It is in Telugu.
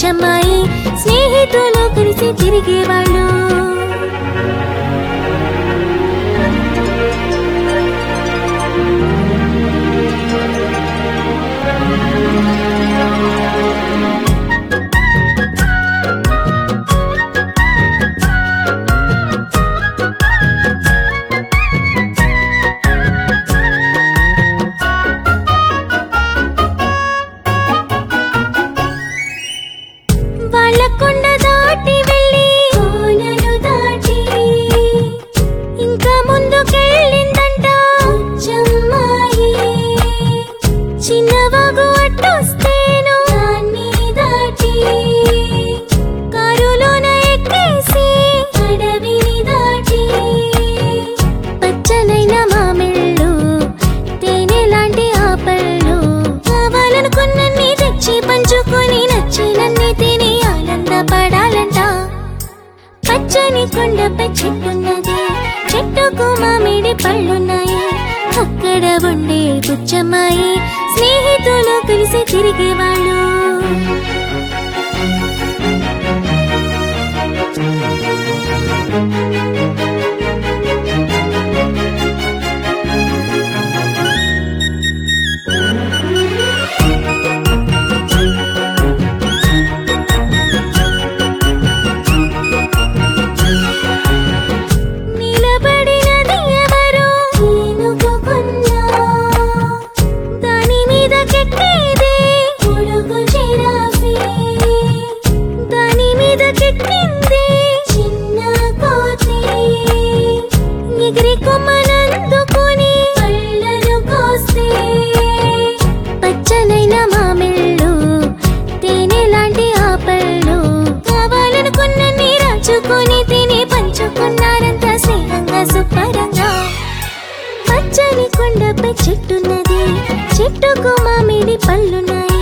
బుచ్చమ్మాయి స్నేహితులు కలిసి తిరిగేవాళ్ళు వాళ్ళ కొండ దాటి వెళ్ళి కోనలు దాటి ఇంకా ముందుకెళ్ళిందంట బుచ్చమ్మాయి చిన్నవాగు అట్టొస్తేను దాన్ని దాటి కారులోన ఎక్కేసి అడవిని దాటి పచ్చనైన మామిళ్ళు తేనె లాంటి ఆపళ్ళు కావాలనుకున్నన్ని తెచ్చి పంచుకొని నచ్చినన్ని తిని ఆనందపడాలంట పచ్చని కొండపై చెట్టున్నది చెట్టుకు మామిడి పళ్ళున్నాయి అక్కడ ఉండే బుచ్చమ్మాయి స్నేహితులు కలిసి తిరిగేవాళ్ళు నిలబడినది ఎవరు ఏనుగు కొన్న దాని మీద కెక్కేది పొడుగు జిరాఫీ దాని మీద కెక్కింది చిన్న కోతి ఎగిరి కొమ్మనందుకొని పళ్ళను కోస్తే పచ్చనైన మామిళ్ళు తేనె లాంటి ఆపళ్ళు కావాలనుకున్నన్ని రాచుకొని తిని పంచుకున్నారంత స్నేహంగా సుపరంగా పచ్చని కొండపై చెట్టున్నది చెట్టుకు మామిడి పళ్ళున్నాయి